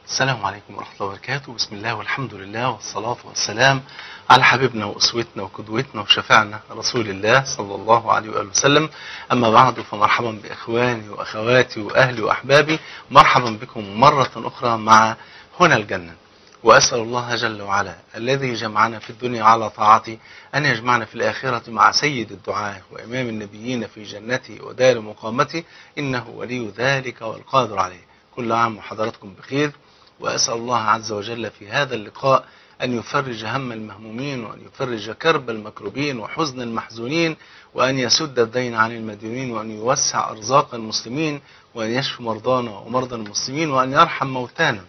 السلام عليكم ورحمة الله وبركاته بسم الله والحمد لله والصلاة والسلام على حبيبنا وأسوتنا وقدوتنا وشفعنا رسول الله صلى الله عليه وآله وسلم أما بعد فمرحبا بإخواني وأخواتي وأهلي وأحبابي مرحبا بكم مرة أخرى مع هنا الجنة وأسأل الله جل وعلا الذي جمعنا في الدنيا على طاعته أن يجمعنا في الآخرة مع سيد الدعاة وإمام النبيين في جنته ودار مقامته إنه ولي ذلك والقادر عليه كل عام وحضراتكم بخير وأسأل الله عز وجل في هذا اللقاء أن يفرج هم المهمومين وأن يفرج كرب المكروبين وحزن المحزونين وأن يسد الدين عن المديونين وأن يوسع أرزاق المسلمين وأن يشفي مرضانا ومرضى المسلمين وأن يرحم موتانا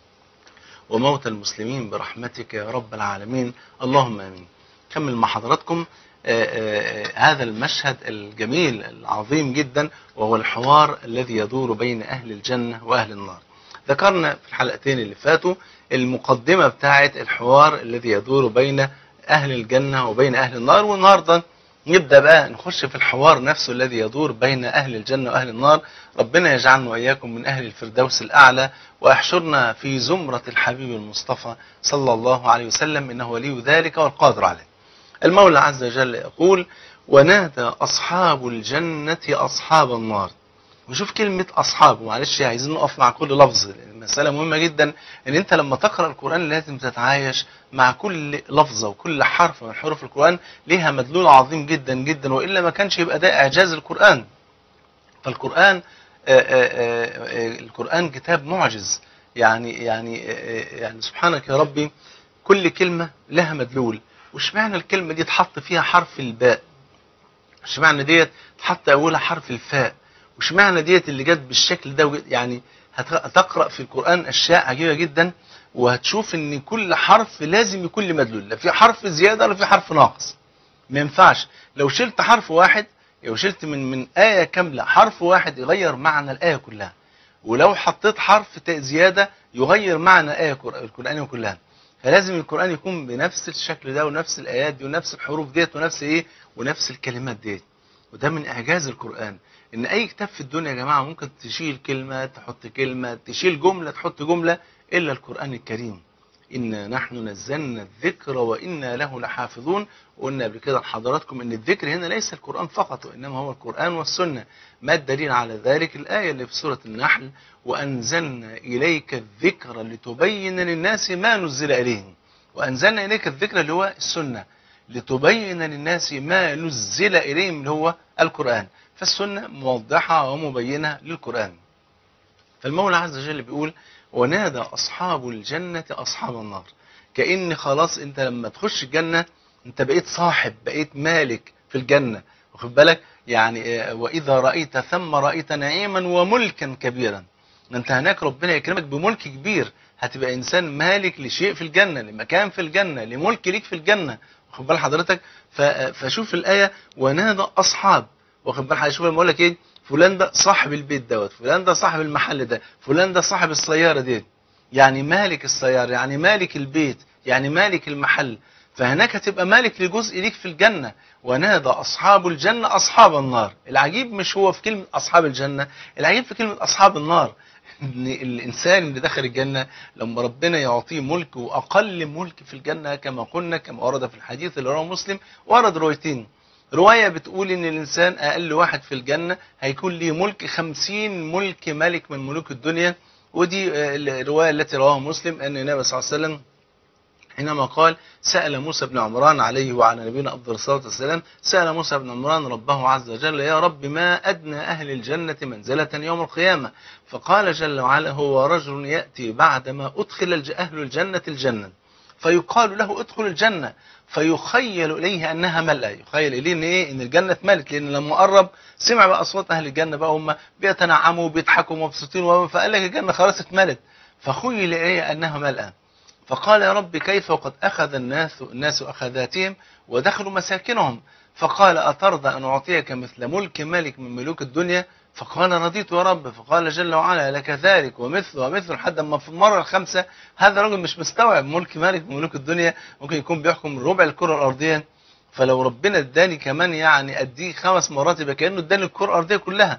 وموتى المسلمين برحمتك يا رب العالمين اللهم امين كمل مع حضراتكم آآ آآ هذا المشهد الجميل العظيم جدا وهو الحوار الذي يدور بين اهل الجنه واهل النار ذكرنا في الحلقتين اللي فاتوا المقدمه بتاعه الحوار الذي يدور بين اهل الجنه وبين اهل النار والنهارده نبدا بقى نخش في الحوار نفسه الذي يدور بين اهل الجنه واهل النار ربنا يجعلنا واياكم من اهل الفردوس الاعلى واحشرنا في زمره الحبيب المصطفى صلى الله عليه وسلم انه ولي ذلك والقادر عليه المولى عز وجل يقول ونادى اصحاب الجنه اصحاب النار وشوف كلمة أصحاب معلش عايزين نقف مع كل لفظ المسألة مهمة جدا إن أنت لما تقرأ القرآن لازم تتعايش مع كل لفظة وكل حرف من حروف القرآن ليها مدلول عظيم جدا جدا وإلا ما كانش يبقى ده إعجاز القرآن فالقرآن آآ آآ القرآن كتاب معجز يعني يعني يعني سبحانك يا ربي كل كلمة لها مدلول وش معنى الكلمة دي تحط فيها حرف الباء وش معنى ديت تحط أولها حرف الفاء وش معنى ديت اللي جت بالشكل ده يعني هتقرأ في القرآن أشياء عجيبة جدا وهتشوف ان كل حرف لازم يكون له مدلول لا في حرف زيادة ولا في حرف ناقص ما ينفعش لو شلت حرف واحد لو شلت من من آية كاملة حرف واحد يغير معنى الآية كلها ولو حطيت حرف زيادة يغير معنى الآية القرآن كلها فلازم القرآن يكون بنفس الشكل ده ونفس الآيات دي ونفس الحروف ديت ونفس إيه ونفس الكلمات ديت وده من إعجاز القرآن ان اي كتاب في الدنيا يا جماعة ممكن تشيل كلمة تحط كلمة تشيل جملة تحط جملة الا القرآن الكريم إنا نحن نزلنا الذكر وإنا له لحافظون وقلنا قبل كده لحضراتكم ان الذكر هنا ليس القرآن فقط وإنما هو القرآن والسنة ما الدليل على ذلك الآية اللي في سورة النحل وأنزلنا إليك الذكر لتبين للناس ما نزل إليهم وأنزلنا إليك الذكر اللي هو السنة لتبين للناس ما نزل إليهم اللي هو القرآن فالسنة موضحة ومبينة للقرآن فالمولى عز وجل بيقول ونادى أصحاب الجنة أصحاب النار كأن خلاص أنت لما تخش الجنة أنت بقيت صاحب بقيت مالك في الجنة واخد بالك يعني وإذا رأيت ثم رأيت نعيما وملكا كبيرا أنت هناك ربنا يكرمك بملك كبير هتبقى إنسان مالك لشيء في الجنة لمكان في الجنة لملك ليك في الجنة واخد بال حضرتك فشوف الآية ونادى أصحاب واخد بال حضرتك شوف لما اقول لك ايه فلان ده صاحب البيت دوت فلان ده صاحب المحل ده فلان ده صاحب السيارة ديت يعني مالك السيارة يعني مالك البيت يعني مالك المحل فهناك هتبقى مالك لجزء ليك في الجنة ونادى أصحاب الجنة أصحاب النار العجيب مش هو في كلمة أصحاب الجنة العجيب في كلمة أصحاب النار ان الانسان اللي دخل الجنة لما ربنا يعطيه ملك واقل ملك في الجنة كما قلنا كما ورد في الحديث اللي رواه مسلم ورد روايتين رواية بتقول ان الانسان اقل واحد في الجنة هيكون ليه ملك خمسين ملك ملك من ملوك الدنيا ودي الرواية التي رواه مسلم ان النبي صلى الله عليه وسلم حينما قال سأل موسى بن عمران عليه وعلى نبينا أفضل الصلاة والسلام سأل موسى بن عمران ربه عز وجل يا رب ما أدنى أهل الجنة منزلة يوم القيامة فقال جل وعلا هو رجل يأتي بعدما أدخل أهل الجنة الجنة فيقال له ادخل الجنة فيخيل إليه أنها ملأ يخيل إليه إن إيه إن الجنة اتملت لأن لما قرب سمع بقى أصوات أهل الجنة بقى هم بيتنعموا وبيضحكوا ومبسوطين فقال لك الجنة خلاص اتملت فخيل إليه أنها ملأ فقال يا رب كيف وقد أخذ الناس الناس أخذاتهم ودخلوا مساكنهم فقال أترضى أن أعطيك مثل ملك ملك من ملوك الدنيا فقال رضيت يا رب فقال جل وعلا لك ذلك ومثل ومثل لحد ما في المرة الخامسة هذا الرجل مش مستوعب ملك ملك من ملوك الدنيا ممكن يكون بيحكم ربع الكرة الأرضية فلو ربنا اداني كمان يعني اديه خمس مرات يبقى كأنه اداني الكرة الأرضية كلها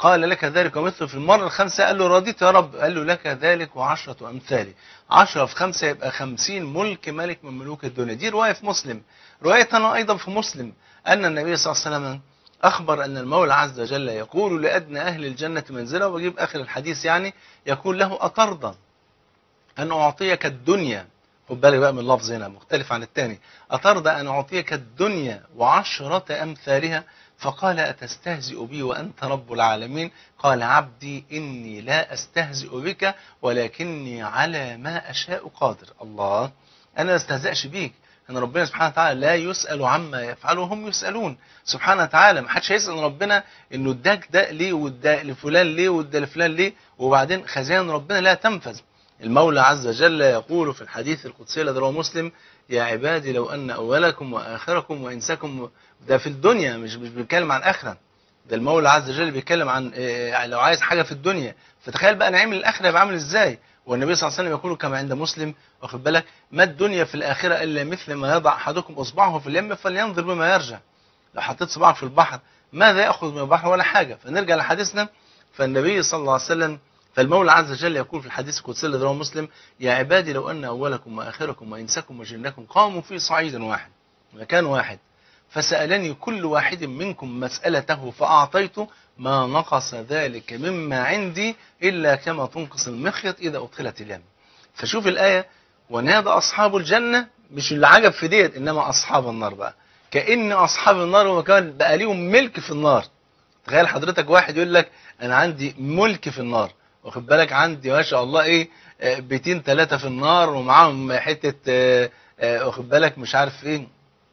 قال لك ذلك ومثله في المرة الخامسة قال له رضيت يا رب قال له لك ذلك وعشرة أمثالي عشرة في خمسة يبقى خمسين ملك ملك من ملوك الدنيا دي رواية في مسلم رواية أنا أيضا في مسلم أن النبي صلى الله عليه وسلم أخبر أن المولى عز وجل يقول لأدنى أهل الجنة منزلة ويجيب آخر الحديث يعني يقول له أترضى أن أعطيك الدنيا خد بالك بقى من اللفظ هنا مختلف عن الثاني أترضى أن أعطيك الدنيا وعشرة أمثالها فقال أتستهزئ بي وأنت رب العالمين قال عبدي إني لا أستهزئ بك ولكني على ما أشاء قادر الله أنا لا استهزئش بيك ان ربنا سبحانه وتعالى لا يسأل عما يفعل وهم يسألون سبحانه وتعالى ما حدش هيسأل ربنا انه اداك ده ليه وادى لفلان ليه وادى لفلان ليه وبعدين خزائن ربنا لا تنفذ المولى عز وجل يقول في الحديث القدسي الذي رواه مسلم يا عبادي لو ان اولكم واخركم وانساكم ده في الدنيا مش مش بيتكلم عن الاخره ده المولى عز وجل بيتكلم عن إيه لو عايز حاجه في الدنيا فتخيل بقى نعيم الاخره يبقى عامل ازاي والنبي صلى الله عليه وسلم يقول كما عند مسلم واخد بالك ما الدنيا في الآخرة إلا مثل ما يضع أحدكم إصبعه في اليم فلينظر بما يرجع لو حطيت صباعك في البحر ماذا يأخذ من البحر ولا حاجة فنرجع لحديثنا فالنبي صلى الله عليه وسلم فالمولى عز وجل يقول في الحديث القدسي الذي رواه مسلم يا عبادي لو أن أولكم وآخركم وإنسكم وجنكم قاموا في صعيد واحد مكان واحد فسألني كل واحد منكم مسألته فأعطيته ما نقص ذلك مما عندي إلا كما تنقص المخيط إذا أدخلت اليم فشوف الآية ونادى أصحاب الجنة مش اللي عجب في ديت إنما أصحاب النار بقى كأن أصحاب النار هو كمان بقى ليهم ملك في النار تخيل حضرتك واحد يقول لك أنا عندي ملك في النار واخد بالك عندي ما شاء الله إيه بيتين ثلاثة في النار ومعاهم حتة واخد بالك مش عارف إيه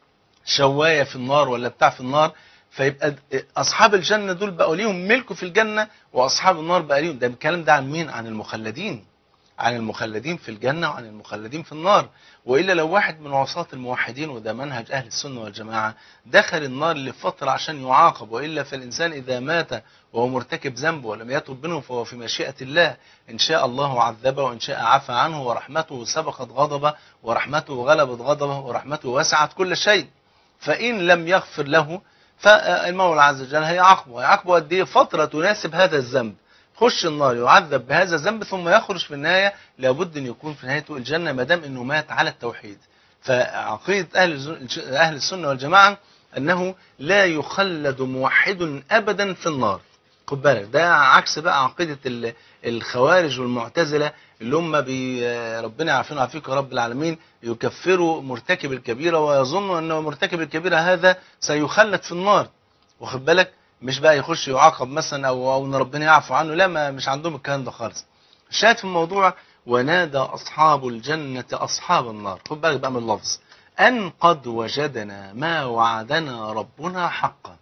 شواية في النار ولا بتاع في النار فيبقى أصحاب الجنة دول بقوا ليهم ملك في الجنة وأصحاب النار بقى ليهم ده الكلام ده عن مين؟ عن المخلدين عن المخلدين في الجنة وعن المخلدين في النار وإلا لو واحد من عصاة الموحدين وده منهج أهل السنة والجماعة دخل النار لفترة عشان يعاقب وإلا فالإنسان إذا مات وهو مرتكب ذنب ولم يتوب منه فهو في مشيئة الله إن شاء الله عذبه وإن شاء عفى عنه ورحمته سبقت غضبه ورحمته غلبت غضبه ورحمته وسعت كل شيء فإن لم يغفر له فالمولى عز وجل هيعاقبه هيعاقبه قد ايه فترة تناسب هذا الذنب خش النار يعذب بهذا الذنب ثم يخرج في النهاية لابد أن يكون في نهايته الجنة ما دام أنه مات على التوحيد فعقيدة أهل, أهل السنة والجماعة أنه لا يخلد موحد أبدا في النار خد بالك ده عكس بقى عقيدة الخوارج والمعتزلة اللي هم بي ربنا يعافينا ويعافيك يا رب العالمين يكفروا مرتكب الكبيرة ويظنوا أن مرتكب الكبيرة هذا سيخلد في النار واخد بالك مش بقى يخش يعاقب مثلا أو, أو أن ربنا يعفو عنه لا ما مش عندهم الكلام ده خالص الشاهد في الموضوع ونادى أصحاب الجنة أصحاب النار خد بالك بقى من اللفظ أن قد وجدنا ما وعدنا ربنا حقا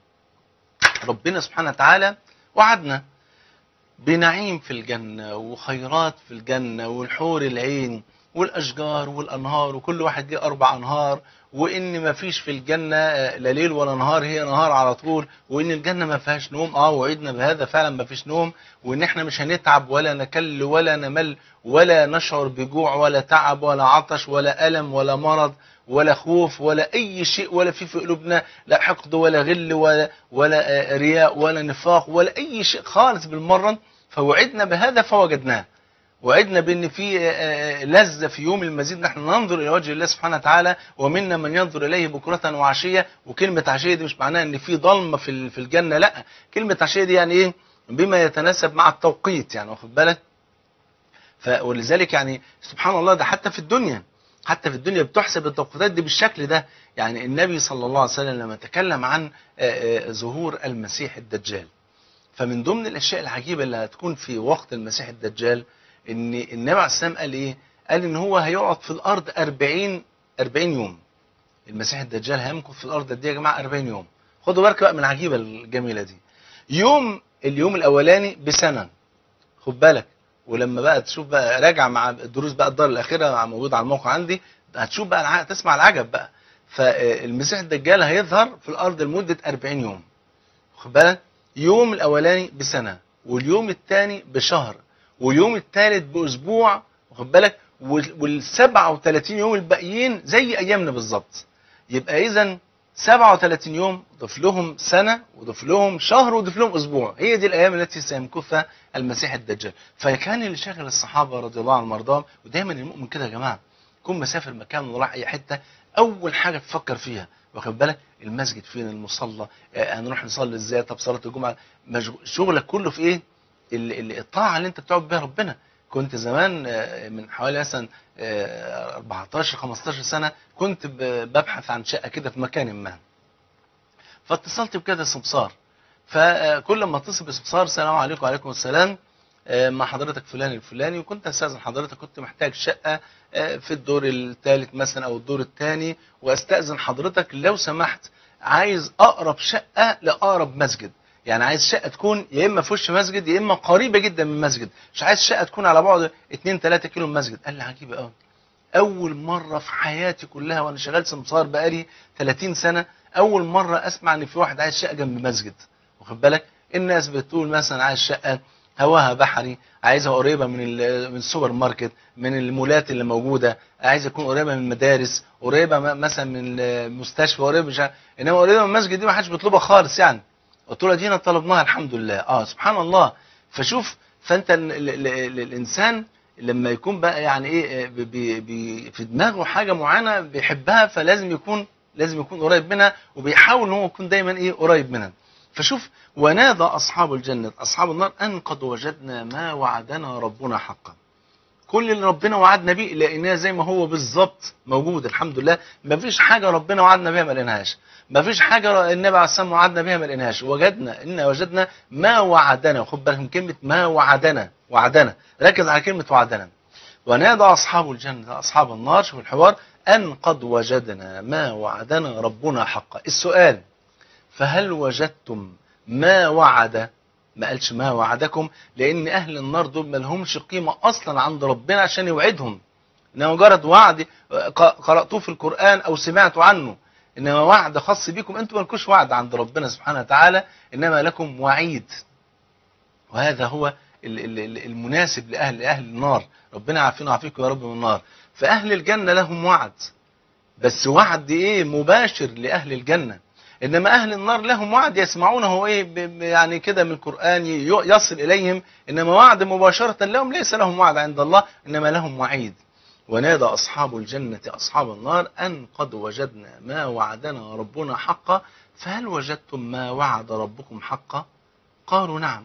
ربنا سبحانه وتعالى وعدنا بنعيم في الجنة وخيرات في الجنة والحور العين والأشجار والأنهار وكل واحد ليه أربع أنهار وإن ما فيش في الجنة لا ليل ولا نهار هي نهار على طول وإن الجنة ما فيهاش نوم آه وعدنا بهذا فعلا ما فيش نوم وإن إحنا مش هنتعب ولا نكل ولا نمل ولا نشعر بجوع ولا تعب ولا عطش ولا ألم ولا مرض ولا خوف ولا أي شيء ولا في في قلوبنا لا حقد ولا غل ولا ولا رياء ولا نفاق ولا أي شيء خالص بالمرة فوعدنا بهذا فوجدناه وعدنا بان في لذة في يوم المزيد نحن ننظر الى وجه الله سبحانه وتعالى ومنا من ينظر اليه بكرة وعشية وكلمة عشية دي مش معناها ان في ضلمة في في الجنة لا كلمة عشية دي يعني ايه بما يتناسب مع التوقيت يعني واخد بالك ولذلك يعني سبحان الله ده حتى في الدنيا حتى في الدنيا بتحسب التوقيتات دي بالشكل ده يعني النبي صلى الله عليه وسلم لما تكلم عن ظهور المسيح الدجال فمن ضمن الاشياء العجيبة اللي هتكون في وقت المسيح الدجال ان النبي عليه السلام قال ايه قال ان هو هيقعد في الارض 40 40 يوم المسيح الدجال هيمكث في الارض قد ايه يا جماعه 40 يوم خدوا بالك بقى من العجيبه الجميله دي يوم اليوم الاولاني بسنه خد بالك ولما بقى تشوف بقى راجع مع الدروس بقى الدار الاخيره موجود على الموقع عندي هتشوف بقى الع... تسمع العجب بقى فالمسيح الدجال هيظهر في الارض لمده 40 يوم خد بالك يوم الاولاني بسنه واليوم الثاني بشهر واليوم الثالث باسبوع واخد بالك وال 37 يوم الباقيين زي ايامنا بالظبط يبقى اذا 37 يوم ضف لهم سنة وضف لهم شهر وضف لهم أسبوع هي دي الأيام التي سيمكثها المسيح الدجال فكان اللي شاغل الصحابة رضي الله عنهم وارضاهم ودايما المؤمن كده يا جماعة يكون مسافر مكان وراح أي حتة أول حاجة تفكر فيها واخد بالك المسجد فين المصلى آه هنروح نصلي ازاي طب صلاة الجمعة مشغول شغلك كله في ايه ال- ال- الطاعة اللي انت بتعبد بيها ربنا كنت زمان آه، من حوالي مثلا آه، 14 15 سنة كنت ب- ببحث عن شقة كده في مكان ما فاتصلت بكذا سمسار فكل ما اتصل بسمسار السلام عليكم وعليكم السلام آه، مع حضرتك فلان الفلاني وكنت استاذن حضرتك كنت محتاج شقه آه، في الدور الثالث مثلا او الدور الثاني واستاذن حضرتك لو سمحت عايز اقرب شقه لاقرب مسجد يعني عايز شقه تكون يا اما في وش مسجد يا اما قريبه جدا من مسجد مش عايز شقه تكون على بعد 2 3 كيلو من مسجد قال لي عجيبه قوي اول مره في حياتي كلها وانا شغال سمسار بقالي 30 سنه اول مره اسمع ان في واحد عايز شقه جنب مسجد واخد بالك الناس بتقول مثلا عايز شقه هواها بحري عايزها قريبه من ال- من السوبر ماركت من المولات اللي موجوده عايزه تكون قريبه من المدارس قريبه م- مثلا من المستشفى قريبه مش عارف- انما قريبه من المسجد دي ما حدش بيطلبها خالص يعني قلت له دينا طلبناها الحمد لله اه سبحان الله فشوف فانت ال ال ال ال الانسان لما يكون بقى يعني ايه بي بي بي في دماغه حاجه معينه بيحبها فلازم يكون لازم يكون قريب منها وبيحاول ان هو يكون دايما ايه قريب منها فشوف ونادى اصحاب الجنه اصحاب النار ان قد وجدنا ما وعدنا ربنا حقا كل اللي ربنا وعدنا بيه لقيناه زي ما هو بالظبط موجود الحمد لله ما فيش حاجه ربنا وعدنا بيها ما لقيناهاش ما فيش حاجه النبي عليه السلام وعدنا بيها ما لقيناهاش وجدنا ان وجدنا ما وعدنا خد بالك من كلمه ما وعدنا وعدنا ركز على كلمه وعدنا ونادى اصحاب الجنه اصحاب النار شوف الحوار ان قد وجدنا ما وعدنا ربنا حقا السؤال فهل وجدتم ما وعد ما قالش ما وعدكم لان اهل النار دول ما لهمش قيمه اصلا عند ربنا عشان يوعدهم انما مجرد وعد ق- قراتوه في القران او سمعتوا عنه انما وعد خاص بيكم انتم مالكوش وعد عند ربنا سبحانه وتعالى انما لكم وعيد وهذا هو ال- ال- ال- المناسب لاهل اهل النار ربنا يعافينا ويعافيكم يا رب من النار فاهل الجنه لهم وعد بس وعد ايه مباشر لاهل الجنه انما اهل النار لهم وعد يسمعونه ايه ب- ب- يعني كده من القران ي- يصل اليهم انما وعد مباشره لهم ليس لهم وعد عند الله انما لهم وعيد ونادى اصحاب الجنه اصحاب النار ان قد وجدنا ما وعدنا ربنا حقا فهل وجدتم ما وعد ربكم حقا قالوا نعم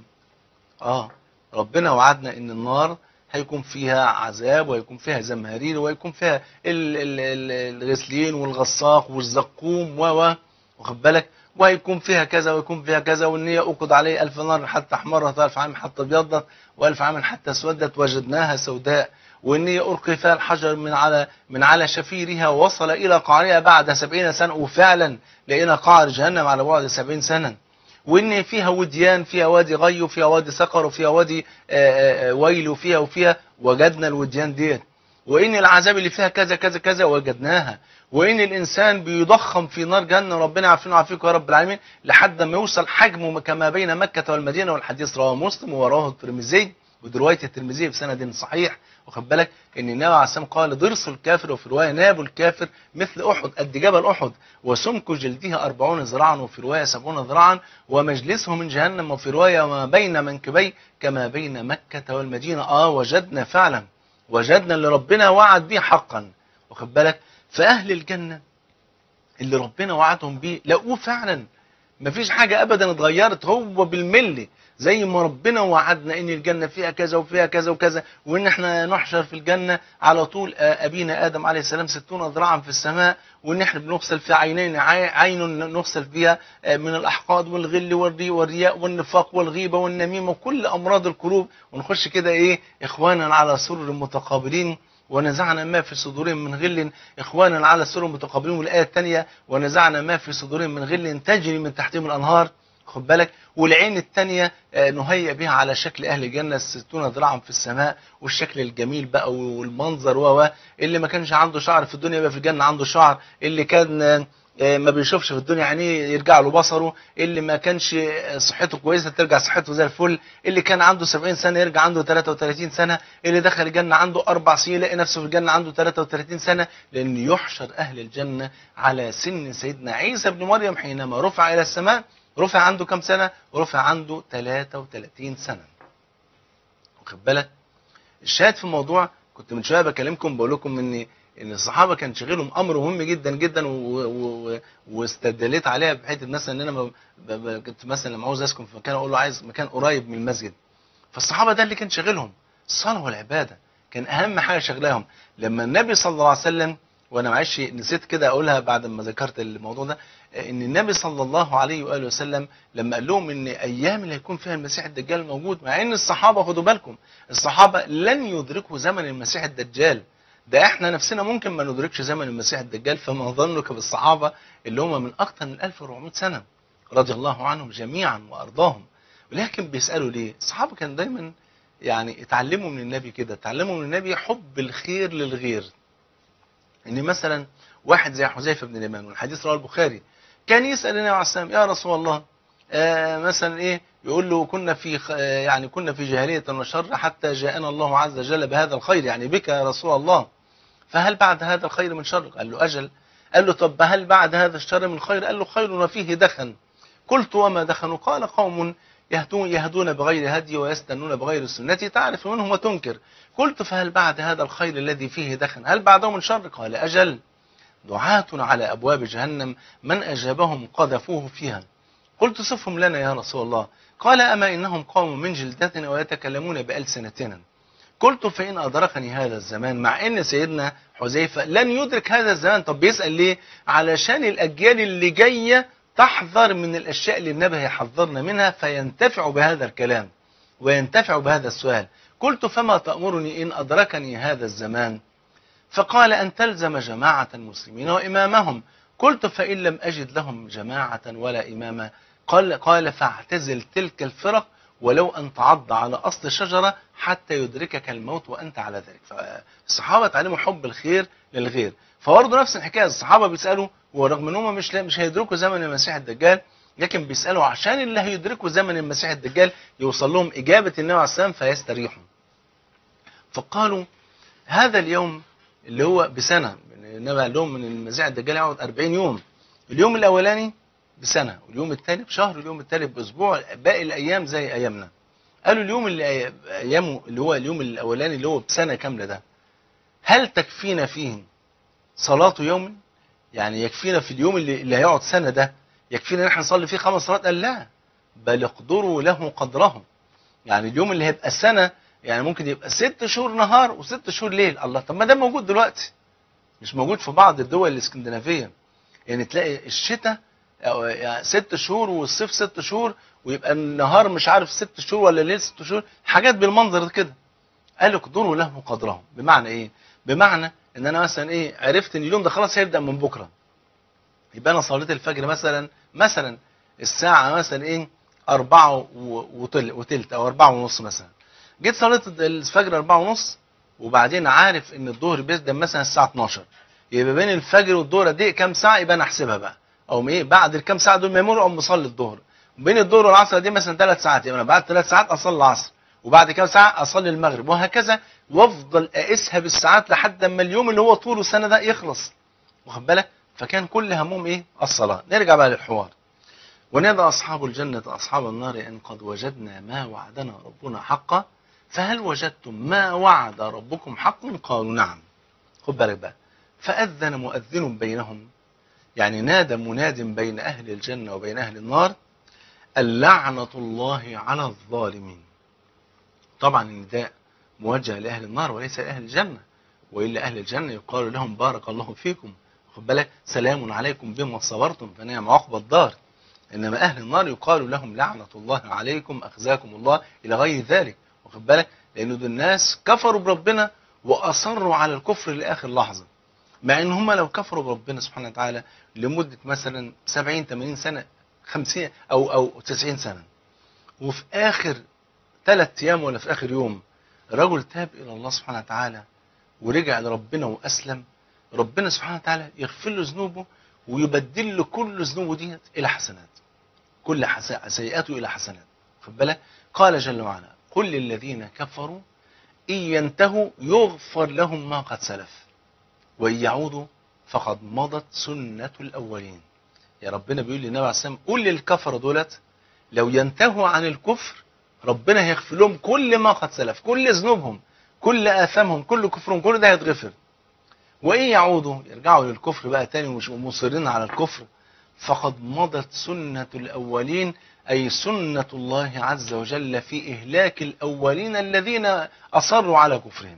اه ربنا وعدنا ان النار هيكون فيها عذاب ويكون فيها زمهرير ويكون فيها ال- ال- ال- الغسلين والغساق والزقوم و و واخد بالك وهيكون فيها كذا ويكون فيها كذا وان هي اوقد عليه الف نار حتى احمرت الف عام حتى ابيضت والف عام حتى اسودت وجدناها سوداء وان هي القي فيها الحجر من على من على شفيرها ووصل الى قعرها بعد سبعين سنه وفعلا لقينا قعر جهنم على بعد سبعين سنه وان فيها وديان فيها وادي غي وفيها وادي سقر وفيها وادي آه، آه، ويل وفيها وفيها وجدنا الوديان ديت وان العذاب اللي فيها كذا كذا كذا وجدناها وان الانسان بيضخم في نار جهنم ربنا يعافينا ويعافيكم يا رب العالمين لحد ما يوصل حجمه كما بين مكه والمدينه والحديث رواه مسلم ورواه الترمذي ودي روايه الترمذي بسند صحيح واخد بالك ان النبي عليه السلام قال ضرس الكافر وفي روايه ناب الكافر مثل احد قد جبل احد وسمك جلدها أربعون ذراعا وفي روايه سبعون ذراعا ومجلسه من جهنم وفي روايه ما بين منكبي كما بين مكه والمدينه اه وجدنا فعلا وجدنا اللي ربنا وعد به حقا واخد بالك فاهل الجنه اللي ربنا وعدهم بيه لقوه فعلا مفيش حاجة أبدا اتغيرت هو بالملي زي ما ربنا وعدنا ان الجنة فيها كذا وفيها كذا وكذا وان احنا نحشر في الجنة على طول آه، ابينا ادم عليه السلام ستون ذراعا في السماء وان احنا بنغسل في عينين عي- عين نغسل فيها آه، من الاحقاد والغل والري والرياء والنفاق والغيبة والنميمة وكل امراض القلوب ونخش كده ايه اخوانا على سرر متقابلين ونزعنا ما في صدورهم من غل اخوانا على سرر متقابلين والايه الثانيه ونزعنا ما في صدورهم من غل تجري من تحتهم الانهار خد بالك والعين الثانيه نهيئ بها على شكل اهل الجنه الستون ذراعا في السماء والشكل الجميل بقى والمنظر و و اللي ما كانش عنده شعر في الدنيا يبقى في الجنه عنده شعر اللي كان آه، آه، ما بيشوفش في الدنيا عينيه يرجع له بصره اللي ما كانش صحته كويسه ترجع صحته زي الفل اللي كان عنده 70 سنه يرجع عنده 33 سنه اللي دخل الجنه عنده اربع سنين يلاقي نفسه في الجنه عنده 33 سنه لان يحشر اهل الجنه على سن سيدنا عيسى ابن مريم حينما رفع الى السماء رفع عنده كم سنه رفع عنده 33 سنه واخد بالك الشاهد في الموضوع كنت من شويه بكلمكم بقول لكم ان ان الصحابه كان شغلهم امر مهم جدا جدا و- و- و- واستدليت عليها بحته مثلا ان انا ب- ب- ب- كنت مثلا لما عاوز اسكن في مكان اقول له عايز مكان قريب من المسجد فالصحابه ده اللي كان شاغلهم الصلاه والعباده كان اهم حاجه شغلاهم لما النبي صلى الله عليه وسلم وانا معلش نسيت كده اقولها بعد ما ذكرت الموضوع ده ان النبي صلى الله عليه واله وسلم لما قال لهم ان ايام اللي هيكون فيها المسيح الدجال موجود مع ان الصحابه خدوا بالكم الصحابه لن يدركوا زمن المسيح الدجال ده احنا نفسنا ممكن ما ندركش زمن المسيح الدجال فما ظنك بالصحابه اللي هم من اكثر من 1400 سنه رضي الله عنهم جميعا وارضاهم ولكن بيسالوا ليه الصحابه كانوا دايما يعني اتعلموا من النبي كده اتعلموا من النبي حب الخير للغير ان مثلا واحد زي حذيفه بن اليمان والحديث رواه البخاري كان يسال النبي عليه السلام يا رسول الله آه مثلا ايه يقول له كنا في خ- آه يعني كنا في جاهليه وشر حتى جاءنا الله عز وجل بهذا الخير يعني بك يا رسول الله فهل بعد هذا الخير من شر قال له اجل قال له طب هل بعد هذا الشر من خير قال له خير وفيه دخن قلت وما دخنوا قال قوم يهدون يهدون بغير هدي ويستنون بغير سنتي تعرف منهم وتنكر قلت فهل بعد هذا الخير الذي فيه دخن هل بعده من شر قال أجل دعاة على أبواب جهنم من أجابهم قذفوه فيها قلت صفهم لنا يا رسول الله قال أما إنهم قوم من جلدتنا ويتكلمون بألسنتنا قلت فإن أدركني هذا الزمان مع أن سيدنا حذيفة لن يدرك هذا الزمان طب بيسأل ليه علشان الأجيال اللي جاية تحذر من الأشياء اللي النبي هيحذرنا منها فينتفع بهذا الكلام وينتفع بهذا السؤال قلت فما تأمرني إن أدركني هذا الزمان فقال أن تلزم جماعة المسلمين وإمامهم قلت فإن لم أجد لهم جماعة ولا إماما قال, قال فاعتزل تلك الفرق ولو أن تعض على أصل الشجرة حتى يدركك الموت وأنت على ذلك فالصحابة تعلموا حب الخير للغير فبرضه نفس الحكاية الصحابة بيسألوا ورغم ان هم مش مش هيدركوا زمن المسيح الدجال لكن بيسألوا عشان اللي هيدركوا زمن المسيح الدجال يوصل لهم إجابة النبي عليه السلام فيستريحوا فقالوا هذا اليوم اللي هو بسنة النبي قال لهم من المسيح الدجال يقعد 40 يوم اليوم الأولاني بسنة واليوم الثاني بشهر واليوم الثالث بأسبوع باقي الأيام زي أيامنا قالوا اليوم اللي أيامه اللي هو اليوم الأولاني اللي هو بسنة كاملة ده هل تكفينا فيه صلاة يوم يعني يكفينا في اليوم اللي, اللي هيقعد سنة ده يكفينا ان احنا نصلي فيه خمس صلوات قال لا بل اقدروا له قدره يعني اليوم اللي هيبقى سنة يعني ممكن يبقى ست شهور نهار وست شهور ليل الله طب ما ده موجود دلوقتي مش موجود في بعض الدول الاسكندنافية يعني تلاقي الشتاء يعني ست شهور والصيف ست شهور ويبقى النهار مش عارف ست شهور ولا الليل ست شهور حاجات بالمنظر كده قال اقدروا له قدره بمعنى ايه بمعنى ان انا مثلا ايه عرفت ان اليوم ده خلاص هيبدا من بكره يبقى انا صليت الفجر مثلا مثلا الساعه مثلا ايه أربعة وتل وتلت أو أربعة ونص مثلا جيت صليت الفجر أربعة ونص وبعدين عارف إن الظهر بيبدأ مثلا الساعة 12 يبقى بين الفجر والظهر دي كام ساعة يبقى أنا أحسبها بقى أو إيه بعد الكام ساعة دول ما يمروا أقوم مصلي الظهر بين الظهر والعصر دي مثلا ثلاث ساعات يبقى أنا بعد ثلاث ساعات أصلي العصر وبعد كام ساعة أصلي المغرب وهكذا وافضل أقيسها بالساعات لحد ما اليوم اللي هو طوله سنة ده يخلص واخد بالك فكان كل همهم إيه الصلاة نرجع بقى للحوار ونادى أصحاب الجنة أصحاب النار أن قد وجدنا ما وعدنا ربنا حقا فهل وجدتم ما وعد ربكم حقا قالوا نعم خد بالك بقى فأذن مؤذن بينهم يعني نادى مناد بين أهل الجنة وبين أهل النار اللعنة الله على الظالمين طبعا النداء موجه لأهل النار وليس لأهل الجنة وإلا أهل الجنة يقال لهم بارك الله فيكم خد بالك سلام عليكم بما صبرتم فنعم عقب الدار إنما أهل النار يقال لهم لعنة الله عليكم أخزاكم الله إلى غير ذلك واخد بالك لأن دول الناس كفروا بربنا وأصروا على الكفر لآخر لحظة مع إن هم لو كفروا بربنا سبحانه وتعالى لمدة مثلا 70 80 سنة 50 أو أو 90 سنة وفي آخر ثلاث أيام ولا في آخر يوم رجل تاب إلى الله سبحانه وتعالى ورجع لربنا وأسلم ربنا سبحانه وتعالى يغفر له ذنوبه ويبدل له كل ذنوبه ديت الى حسنات كل حس- سيئاته الى حسنات خد بالك قال جل وعلا قل للذين كفروا ان ينتهوا يغفر لهم ما قد سلف وان يعودوا فقد مضت سنه الاولين يا ربنا بيقول للنبي عليه السلام قول للكفر دولت لو ينتهوا عن الكفر ربنا هيغفر لهم كل ما قد سلف كل ذنوبهم كل آثامهم كل كفرهم كل ده هيتغفر وإن يعودوا يرجعوا للكفر بقى تاني ومش مصرين على الكفر فقد مضت سنة الأولين أي سنة الله عز وجل في إهلاك الأولين الذين أصروا على كفرهم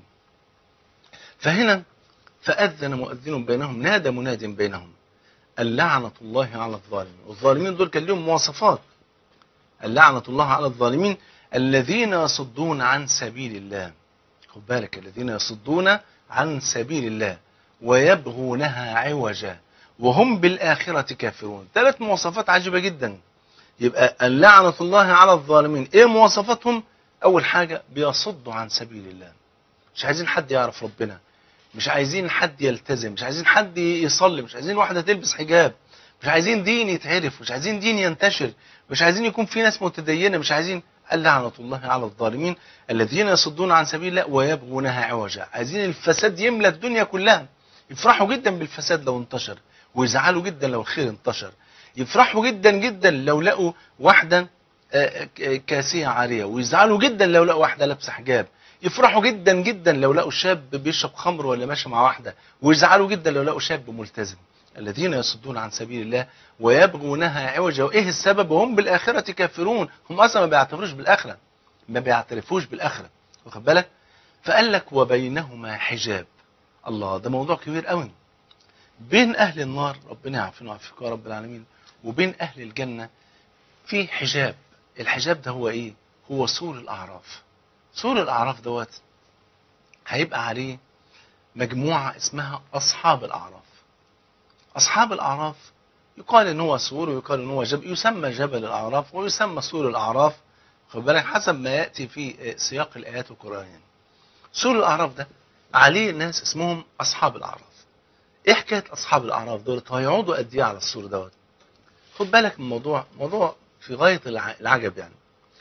فهنا فأذن مؤذن بينهم نادى مناد بينهم اللعنة الله على الظالمين والظالمين دول كان لهم مواصفات اللعنة الله على الظالمين الذين يصدون عن سبيل الله خد بالك الذين يصدون عن سبيل الله ويبغونها عوجا وهم بالآخرة كافرون ثلاث مواصفات عجيبة جدا يبقى اللعنة الله على الظالمين ايه مواصفاتهم اول حاجة بيصدوا عن سبيل الله مش عايزين حد يعرف ربنا مش عايزين حد يلتزم مش عايزين حد يصلي مش عايزين واحدة تلبس حجاب مش عايزين دين يتعرف مش عايزين دين ينتشر مش عايزين يكون في ناس متدينة مش عايزين اللعنة الله على الظالمين الذين يصدون عن سبيل الله ويبغونها عوجا عايزين الفساد يملى الدنيا كلها يفرحوا جدا بالفساد لو انتشر ويزعلوا جدا لو الخير انتشر يفرحوا جدا جدا لو لقوا واحدة آه، ك- كاسية عارية ويزعلوا جدا لو لقوا واحدة لابسة حجاب يفرحوا جدا جدا لو لقوا شاب بيشرب خمر ولا ماشي مع واحدة ويزعلوا جدا لو لقوا شاب ملتزم الذين يصدون عن سبيل الله ويبغونها عوجا وايه السبب وهم بالآخرة كافرون هم اصلا ما بيعتبروش بالآخرة ما بيعترفوش بالآخرة واخد بالك فقال لك وبينهما حجاب الله ده موضوع كبير قوي بين أهل النار ربنا يعافينا ويعافيك يا رب العالمين وبين أهل الجنة في حجاب الحجاب ده هو إيه هو سور الأعراف سور الأعراف دوت هيبقى عليه مجموعة اسمها أصحاب الأعراف أصحاب الأعراف يقال إن هو سور ويقال إن هو جبل يسمى جبل الأعراف ويسمى سور الأعراف خد بالك حسب ما يأتي في سياق الآيات القرآنية سور الأعراف ده عليه ناس اسمهم أصحاب الأعراف ايه حكايه اصحاب الاعراف دولت هيقعدوا قد ايه على السور دوت خد بالك من الموضوع موضوع في غايه الع- العجب يعني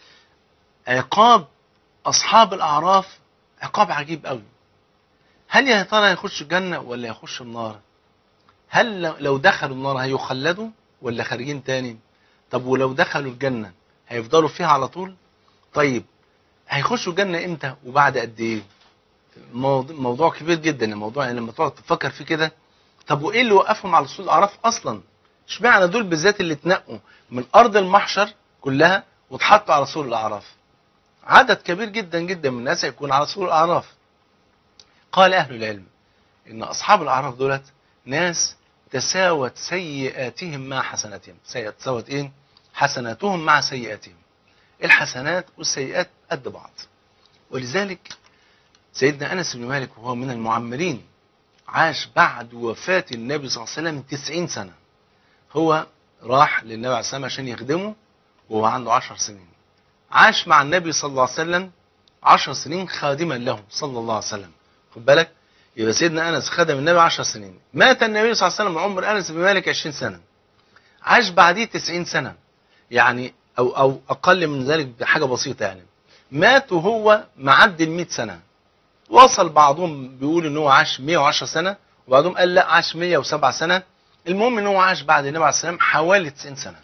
عقاب اصحاب الاعراف عقاب عجيب قوي هل يا ترى يخشوا الجنه ولا يخشوا النار هل لو- لو دخلوا النار هيخلدوا ولا خارجين تاني طب ولو دخلوا الجنه هيفضلوا فيها على طول طيب هيخشوا الجنه امتى وبعد قد ايه موضوع, موضوع كبير جدا الموضوع يعني لما تقعد تفكر فيه كده طب وايه اللي وقفهم على سور الاعراف اصلا اشمعنى دول بالذات اللي اتنقوا من ارض المحشر كلها واتحطوا على سور الاعراف عدد كبير جدا جدا من الناس هيكون على سور الاعراف قال اهل العلم ان اصحاب الاعراف دولت ناس تساوت سيئاتهم مع حسناتهم سي- تساوت ايه حسناتهم مع سيئاتهم الحسنات والسيئات قد بعض ولذلك سيدنا انس بن مالك وهو من المعمرين عاش بعد وفاة النبي صلى الله عليه وسلم 90 سنة هو راح للنبي عليه السلام عشان يخدمه وهو عنده 10 سنين عاش مع النبي صلى الله عليه وسلم 10 سنين خادما له صلى الله عليه وسلم خد بالك يبقى سيدنا انس خدم النبي 10 سنين مات النبي صلى الله عليه وسلم عمر انس بن مالك 20 سنة عاش بعديه 90 سنة يعني او او اقل من ذلك بحاجة بسيطة يعني مات وهو معدي ال 100 سنة وصل بعضهم بيقول ان هو عاش 110 سنه وبعضهم قال لا عاش 107 سنه المهم ان هو عاش بعد النبي عليه السلام حوالي 90 سنه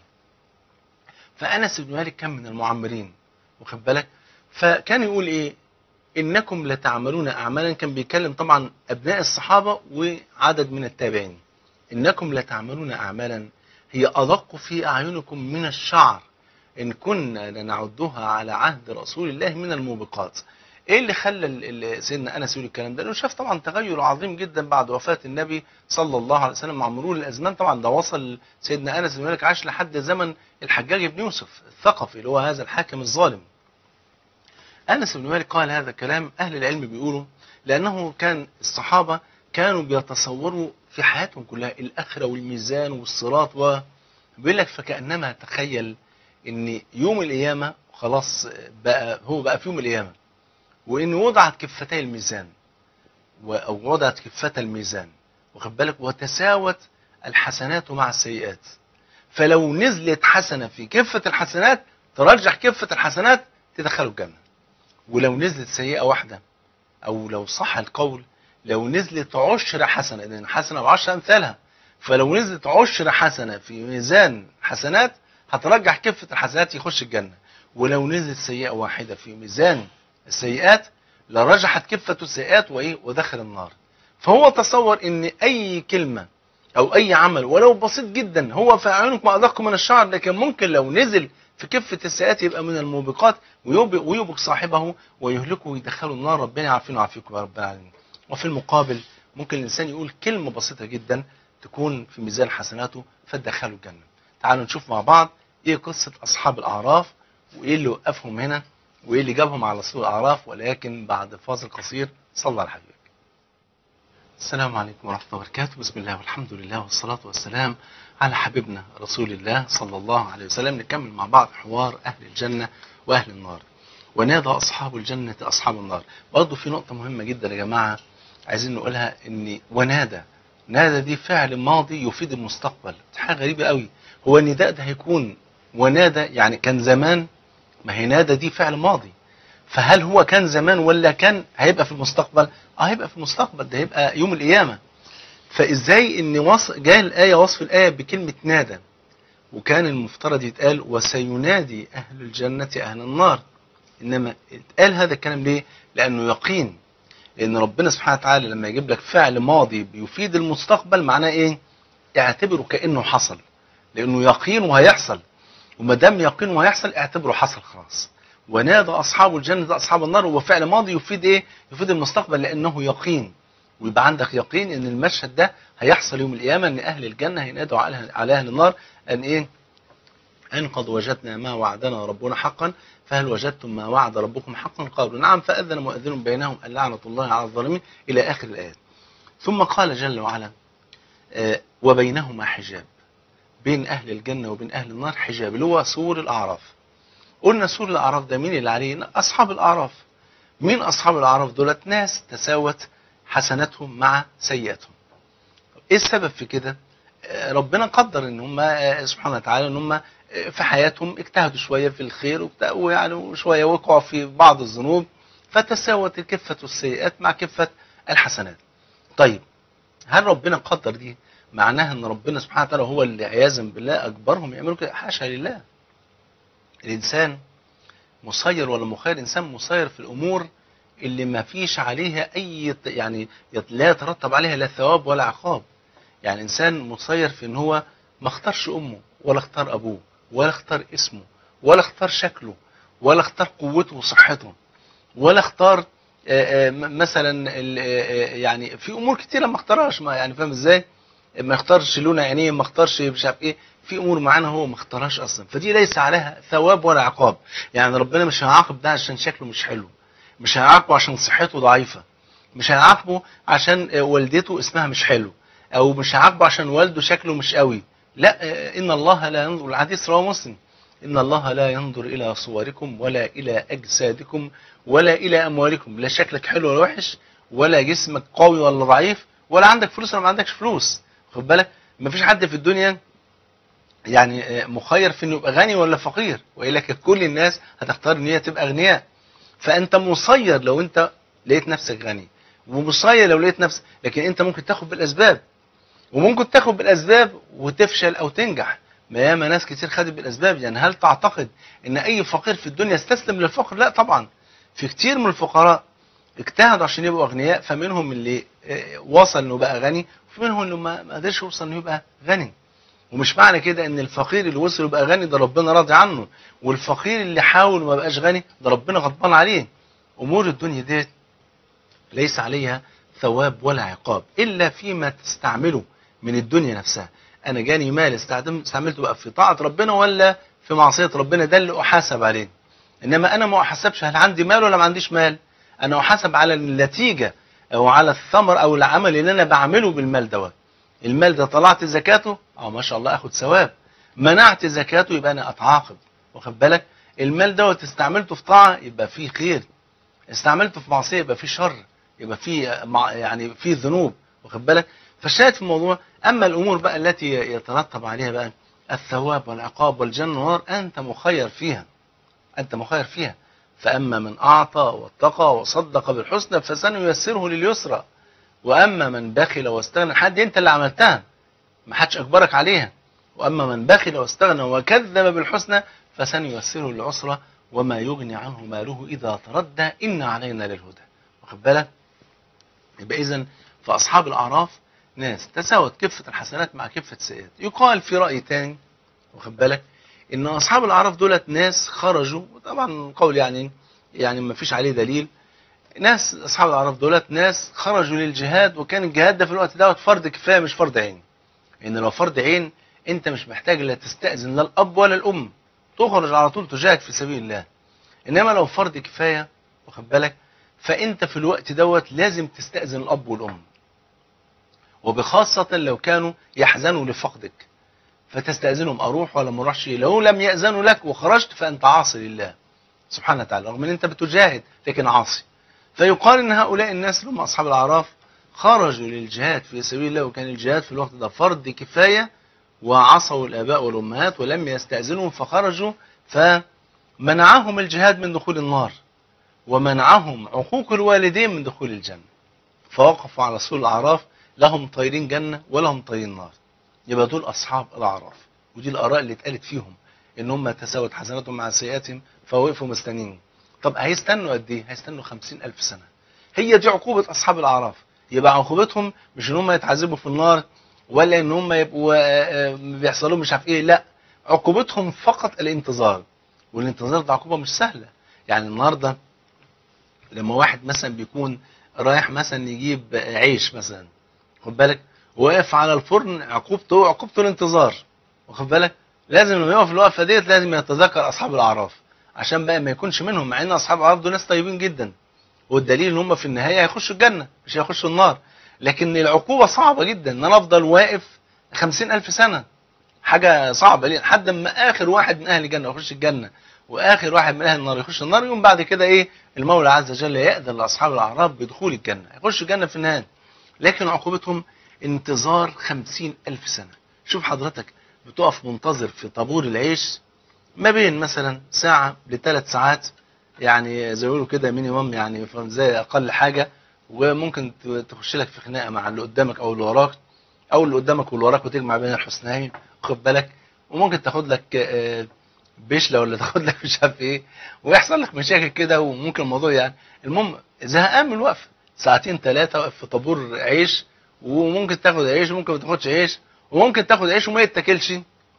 فانس بن مالك كان من المعمرين واخد بالك فكان يقول ايه انكم لتعملون اعمالا كان بيتكلم طبعا ابناء الصحابه وعدد من التابعين انكم لتعملون اعمالا هي ادق في اعينكم من الشعر ان كنا لنعدها على عهد رسول الله من الموبقات ايه اللي خلى ال- ال- سيدنا انس يقول الكلام ده؟ لانه شاف طبعا تغير عظيم جدا بعد وفاه النبي صلى الله عليه وسلم مع مرور الازمان طبعا ده وصل سيدنا انس بن مالك عاش لحد زمن الحجاج بن يوسف الثقفي اللي هو هذا الحاكم الظالم. انس بن مالك قال هذا الكلام اهل العلم بيقولوا لانه كان الصحابه كانوا بيتصوروا في حياتهم كلها الاخره والميزان والصراط و بيقول لك فكانما تخيل ان يوم القيامه خلاص بقى هو بقى في يوم القيامه وان وضعت كفتي الميزان و- او وضعت كفة الميزان واخد بالك وتساوت الحسنات مع السيئات فلو نزلت حسنة في كفة الحسنات ترجح كفة الحسنات تدخله الجنة ولو نزلت سيئة واحدة أو لو صح القول لو نزلت عشر حسنة لأن حسنة بعشر أمثالها فلو نزلت عشر حسنة في ميزان حسنات هترجح كفة الحسنات يخش الجنة ولو نزلت سيئة واحدة في ميزان السيئات لرجحت كفة السيئات وإيه ودخل النار فهو تصور ان اي كلمة او اي عمل ولو بسيط جدا هو في اعينك ما ادق من الشعر لكن ممكن لو نزل في كفة السيئات يبقى من الموبقات ويوبق, ويوبق صاحبه ويهلكه ويدخله النار ربنا يعافينا ويعافيكم يا رب العالمين وفي المقابل ممكن الانسان يقول كلمة بسيطة جدا تكون في ميزان حسناته فتدخله الجنة تعالوا نشوف مع بعض ايه قصة اصحاب الاعراف وايه اللي وقفهم هنا وايه اللي جابهم على سوق الاعراف ولكن بعد فاصل قصير صلى على حبيبك السلام عليكم ورحمة الله وبركاته بسم الله والحمد لله والصلاة والسلام على حبيبنا رسول الله صلى الله عليه وسلم نكمل مع بعض حوار أهل الجنة وأهل النار ونادى أصحاب الجنة أصحاب النار برضه في نقطة مهمة جدا يا جماعة عايزين نقولها إن ونادى نادى دي فعل ماضي يفيد المستقبل حاجة غريبة قوي هو النداء ده هيكون ونادى يعني كان زمان ما هي نادى دي فعل ماضي فهل هو كان زمان ولا كان هيبقى في المستقبل اه هيبقى في المستقبل ده هيبقى يوم القيامة فازاي ان وصف جاء الآية وصف الآية بكلمة نادى وكان المفترض يتقال وسينادي أهل الجنة أهل النار إنما اتقال هذا الكلام ليه لأنه يقين لأن ربنا سبحانه وتعالى لما يجيب لك فعل ماضي بيفيد المستقبل معناه إيه اعتبره كأنه حصل لأنه يقين وهيحصل وما دام يقين وهيحصل اعتبره حصل خلاص ونادى أصحاب الجنة أصحاب النار هو فعل ماضي يفيد إيه يفيد المستقبل لأنه يقين ويبقى عندك يقين ان المشهد ده هيحصل يوم القيامة ان اهل الجنة هينادوا على على اهل النار ان ايه ان قد وجدنا ما وعدنا ربنا حقا فهل وجدتم ما وعد ربكم حقا قالوا نعم فاذن مؤذن بينهم ان لعنة الله على الظالمين الى اخر الايات ثم قال جل وعلا آه وبينهما حجاب بين اهل الجنة وبين اهل النار حجاب اللي هو سور الاعراف قلنا سور الاعراف ده مين اللي عليه اصحاب الاعراف مين اصحاب الاعراف دولت ناس تساوت حسناتهم مع سيئاتهم ايه السبب في كده ربنا قدر ان هم سبحانه وتعالى ان هم في حياتهم اجتهدوا شويه في الخير ويعني شويه وقعوا في بعض الذنوب فتساوت كفه السيئات مع كفه الحسنات طيب هل ربنا قدر دي معناها ان ربنا سبحانه وتعالى هو اللي عياذا بالله اجبرهم يعملوا كده حاشا لله الانسان مسير ولا مخير انسان مسير في الامور اللي ما فيش عليها اي يعني لا يترتب عليها لا ثواب ولا عقاب يعني انسان مسير في ان هو ما اختارش امه ولا اختار ابوه ولا اختار اسمه ولا اختار شكله ولا اختار قوته وصحته ولا اختار مثلا يعني في امور كتيره ما اختارهاش ما يعني فاهم ازاي ما اختارش لون عينيه ما اختارش مش عارف ايه في امور معانا هو ما اختارهاش اصلا فدي ليس عليها ثواب ولا عقاب يعني ربنا مش هيعاقب ده عشان شكله مش حلو مش هيعاقبه عشان صحته ضعيفة مش هيعاقبه عشان والدته اسمها مش حلو او مش هيعاقبه عشان والده شكله مش قوي لا ان الله لا ينظر الحديث رواه مسلم ان الله لا ينظر الى صوركم ولا الى اجسادكم ولا الى اموالكم لا شكلك حلو ولا وحش ولا جسمك قوي ولا ضعيف ولا عندك فلوس ولا ما عندكش فلوس خد بالك مفيش حد في الدنيا يعني مخير في انه يبقى غني ولا فقير والا كل الناس هتختار ان هي تبقى اغنياء فانت مسير لو انت لقيت نفسك غني ومسير لو لقيت نفسك لكن انت ممكن تاخد بالاسباب وممكن تاخد بالاسباب وتفشل او تنجح ما ياما ناس كتير خدت بالاسباب يعني هل تعتقد ان اي فقير في الدنيا استسلم للفقر لا طبعا في كتير من الفقراء اجتهدوا عشان يبقوا اغنياء فمنهم اللي وصل انه بقى غني وفي منهم اللي ما قدرش يوصل انه يبقى غني ومش معنى كده ان الفقير اللي وصل يبقى غني ده ربنا راضي عنه والفقير اللي حاول وما بقاش غني ده ربنا غضبان عليه امور الدنيا ديت ليس عليها ثواب ولا عقاب الا فيما تستعمله من الدنيا نفسها انا جاني مال استعملته بقى في طاعه ربنا ولا في معصيه ربنا ده اللي احاسب عليه انما انا ما احاسبش هل عندي مال ولا ما عنديش مال انا احاسب على النتيجه او على الثمر او العمل اللي انا بعمله بالمال دوت المال ده طلعت زكاته اه ما شاء الله اخد ثواب منعت زكاته يبقى انا اتعاقب واخد بالك المال دوت استعملته في طاعه يبقى فيه خير استعملته في معصيه يبقى فيه شر يبقى فيه يعني فيه ذنوب واخد بالك فالشاهد في الموضوع اما الامور بقى التي يترتب عليها بقى الثواب والعقاب والجنه والنار انت مخير فيها انت مخير فيها فاما من اعطى واتقى وصدق بالحسنى فسنيسره لليسرى واما من بخل واستغنى حد انت اللي عملتها ما حدش اجبرك عليها واما من بخل واستغنى وكذب بالحسنى فسنيسره للعسرى وما يغني عنه ماله اذا تردى ان علينا للهدى واخد بالك يبقى اذا فاصحاب الاعراف ناس تساوت كفه الحسنات مع كفه السيئات يقال في راي تاني واخد بالك ان اصحاب الاعراف دولت ناس خرجوا طبعا قول يعني يعني ما فيش عليه دليل ناس اصحاب الاعراف دولت ناس خرجوا للجهاد وكان الجهاد ده في الوقت دوت فرض كفايه مش فرض عين ان لو فرض عين انت مش محتاج لا تستاذن لا الاب ولا الام تخرج على طول تجاهد في سبيل الله انما لو فرض كفايه واخد بالك فانت في الوقت دوت لازم تستاذن الاب والام وبخاصه لو كانوا يحزنوا لفقدك فتستاذنهم اروح ولا ما اروحش لو لم ياذنوا لك وخرجت فانت عاصي لله سبحانه وتعالى رغم ان انت بتجاهد لكن عاصي فيقال ان هؤلاء الناس اللي هم اصحاب الاعراف خرجوا للجهاد في سبيل الله وكان الجهاد في الوقت ده فرض كفايه وعصوا الاباء والامهات ولم يستاذنوا فخرجوا فمنعهم الجهاد من دخول النار ومنعهم عقوق الوالدين من دخول الجنه فوقفوا على سور الاعراف لهم طيرين جنه ولهم طيرين نار يبقى دول اصحاب الاعراف ودي الاراء اللي اتقالت فيهم ان هم تساوت حسناتهم مع سيئاتهم فوقفوا مستنيين طب هيستنوا قد ايه هيستنوا خمسين ألف سنة هي دي عقوبة أصحاب الأعراف يبقى عقوبتهم مش ان هم يتعذبوا في النار ولا ان هم يبقوا آه، آه، بيحصل لهم مش عارف ايه لا عقوبتهم فقط الانتظار والانتظار ده عقوبة مش سهلة يعني النهارده لما واحد مثلا بيكون رايح مثلا يجيب عيش مثلا خد بالك واقف على الفرن عقوبته عقوبته الانتظار واخد بالك لازم لما يقف الوقفه ديت لازم يتذكر اصحاب الاعراف عشان بقى ما يكونش منهم مع ان اصحاب الاعراف دول ناس طيبين جدا والدليل ان هم في النهايه هيخشوا الجنه مش هيخشوا النار لكن العقوبه صعبه جدا ان انا افضل واقف خمسين الف سنه حاجه صعبه ليه لحد ما اخر واحد من اهل الجنه يخش الجنه واخر واحد من اهل النار يخش النار يوم بعد كده ايه المولى عز وجل ياذن لاصحاب الاعراف بدخول الجنه يخشوا الجنه في النهايه لكن عقوبتهم انتظار خمسين ألف سنة شوف حضرتك بتقف منتظر في طابور العيش ما بين مثلا ساعة لثلاث ساعات يعني زي ما بيقولوا كده مينيمم يعني زي أقل حاجة وممكن ت- تخش لك في خناقة مع اللي قدامك أو اللي وراك أو اللي قدامك واللي وراك وتجمع بين الحسنين خد بالك وممكن تاخد لك آه، بشلة ولا تاخد لك مش عارف ايه ويحصل لك مشاكل كده وممكن الموضوع يعني المهم زهقان من الوقفة ساعتين ثلاثة واقف في طابور عيش وممكن تاخد عيش وممكن ما تاخدش عيش وممكن تاخد عيش وما يتاكلش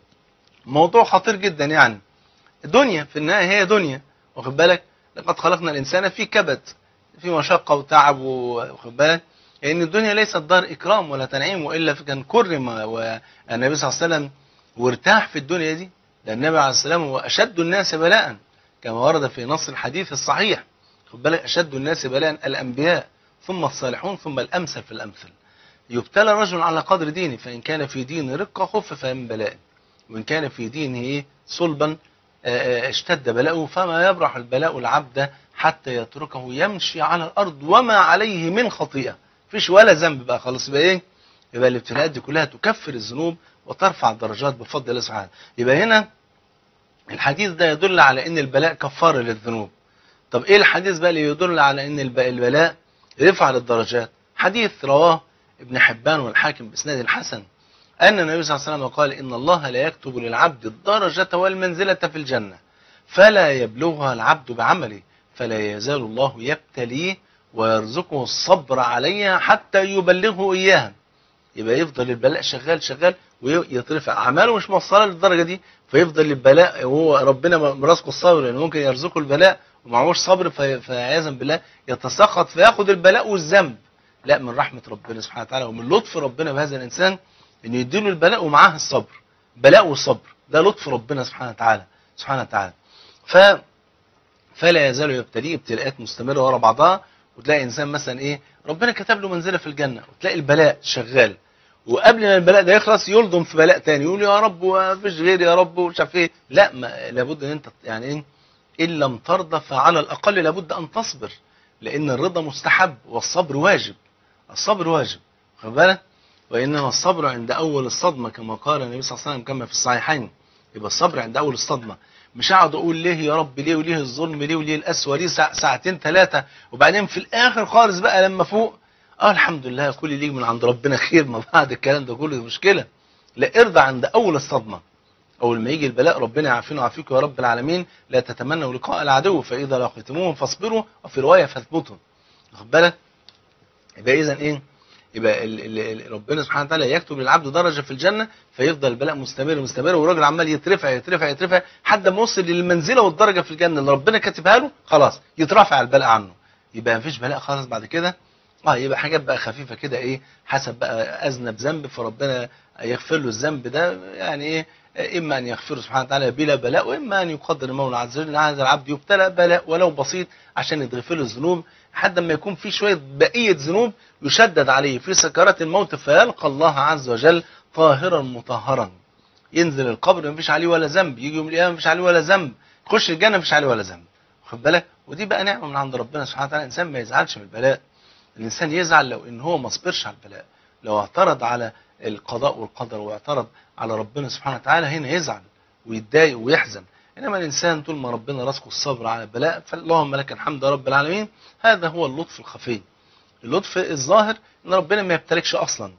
موضوع خطير جدا يعني دنيا في النهايه هي دنيا واخد بالك لقد خلقنا الانسان في كبد في مشقه وتعب واخد بالك لان الدنيا ليست دار اكرام ولا تنعيم والا كان كرم والنبي صلى الله عليه وسلم وارتاح في الدنيا دي لان النبي عليه السلام هو اشد الناس بلاء كما ورد في نص الحديث الصحيح خد بالك اشد الناس بلاء الانبياء ثم الصالحون ثم الامثل في الامثل يبتلى الرجل على قدر دينه فإن كان في دين رقة خفف من بلاء وإن كان في دينه إيه؟ صلبا آه، آه، اشتد بلاؤه فما يبرح البلاء العبد حتى يتركه يمشي على الأرض وما عليه من خطيئة فيش ولا ذنب بقى خلاص يبقى إيه يبقى الابتلاءات دي كلها تكفر الذنوب وترفع الدرجات بفضل الله سبحانه يبقى هنا الحديث ده يدل على ان البلاء كفاره للذنوب طب ايه الحديث بقى اللي يدل على ان الب- البلاء رفع للدرجات حديث رواه ابن حبان والحاكم باسناد حسن ان النبي صلى الله عليه وسلم قال ان الله لا يكتب للعبد الدرجه والمنزله في الجنه فلا يبلغها العبد بعمله فلا يزال الله يبتليه ويرزقه الصبر عليها حتى يبلغه اياها يبقى يفضل البلاء شغال شغال ويترفع اعماله مش موصله للدرجه دي فيفضل البلاء وهو ربنا مرزقه الصبر لانه ممكن يرزقه البلاء ومعهوش صبر في- فعياذا بالله يتسخط فياخد البلاء والذنب لا من رحمه ربنا سبحانه وتعالى ومن لطف ربنا بهذا الانسان انه يديله البلاء ومعاه الصبر بلاء وصبر ده لطف ربنا سبحانه وتعالى سبحانه وتعالى ف فلا يزال يبتليه ابتلاءات مستمره ورا بعضها وتلاقي انسان مثلا ايه ربنا كتب له منزله في الجنه وتلاقي البلاء شغال وقبل ما البلاء ده يخلص يلضم في بلاء تاني يقول يا رب ومفيش غيري يا رب ومش عارف ايه لا ما لابد ان انت يعني ايه ان لم ترضى فعلى الاقل لابد ان تصبر لان الرضا مستحب والصبر واجب الصبر واجب خد بالك وإنما الصبر عند أول الصدمة كما قال النبي صلى الله عليه وسلم كما في الصحيحين يبقى الصبر عند أول الصدمة مش هقعد أقول ليه يا رب ليه وليه الظلم ليه وليه القسوة ليه ساع ساعتين ثلاثة وبعدين في الآخر خالص بقى لما فوق اه الحمد لله كل اللي يجي من عند ربنا خير ما بعد الكلام ده كله مشكلة لا ارضى عند أول الصدمة أول ما يجي البلاء ربنا يعافينا ويعافيكم يا رب العالمين لا تتمنوا لقاء العدو فإذا لقيتموهم فاصبروا وفي رواية فاثبتوا واخد بالك يبقى إذا إيه يبقى ال ال ربنا سبحانه وتعالى يكتب للعبد درجة في الجنة فيفضل البلاء مستمر مستمر والراجل عمال يترفع يترفع يترفع لحد ما وصل للمنزلة والدرجة في الجنة اللي ربنا كاتبها له خلاص يترفع البلاء عنه يبقى مفيش بلاء خالص بعد كده اه يبقى حاجات بقى خفيفة كده ايه حسب بقى اذنب ذنب فربنا يغفر له الذنب ده يعني ايه اما ان يغفره سبحانه وتعالى بلا بلاء واما ان يقدر المولى عز وجل هذا العبد يبتلى بلاء ولو بسيط عشان يتغفر له الذنوب لحد ما يكون في شويه بقيه ذنوب يشدد عليه في سكرات الموت فيلقى الله عز وجل طاهرا مطهرا ينزل القبر مفيش عليه ولا ذنب يجي يوم القيامه مفيش عليه ولا ذنب يخش الجنه مفيش عليه ولا ذنب واخد بالك ودي بقى نعمه من عند ربنا سبحانه وتعالى الانسان ما يزعلش من البلاء الانسان يزعل لو ان هو ما صبرش على البلاء لو اعترض على القضاء والقدر واعترض على ربنا سبحانه وتعالى هنا يزعل ويتضايق ويحزن انما الانسان طول ما ربنا رزقه الصبر على البلاء فاللهم لك الحمد يا رب العالمين هذا هو اللطف الخفي اللطف الظاهر ان ربنا ما يبتلكش اصلا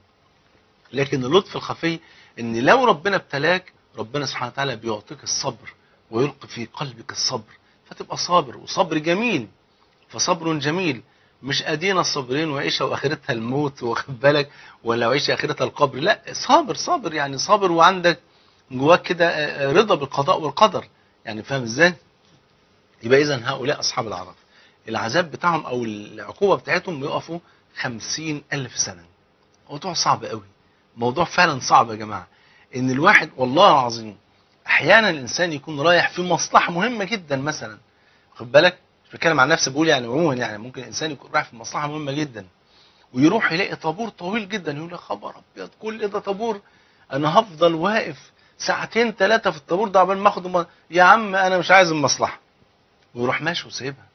لكن اللطف الخفي ان لو ربنا ابتلاك ربنا سبحانه وتعالى بيعطيك الصبر ويلقي في قلبك الصبر فتبقى صابر وصبر جميل فصبر جميل مش ادينا الصابرين وعيشه واخرتها الموت واخد بالك ولا وعيشه اخرتها القبر لا صابر صابر يعني صابر وعندك جواك كده رضا بالقضاء والقدر يعني فاهم ازاي يبقى اذا هؤلاء اصحاب العرف العذاب بتاعهم او العقوبه بتاعتهم يقفوا خمسين الف سنه موضوع صعب قوي موضوع فعلا صعب يا جماعه ان الواحد والله العظيم احيانا الانسان يكون رايح في مصلحه مهمه جدا مثلا واخد بالك مش بتكلم عن نفسي بقول يعني عموما يعني ممكن الانسان يكون رايح في مصلحه مهمه جدا ويروح يلاقي طابور طويل جدا يقول يا خبر ابيض كل ده طابور انا هفضل واقف ساعتين ثلاثه في الطابور ده عقبال ما اخد م... يا عم انا مش عايز المصلحه ويروح ماشي وسايبها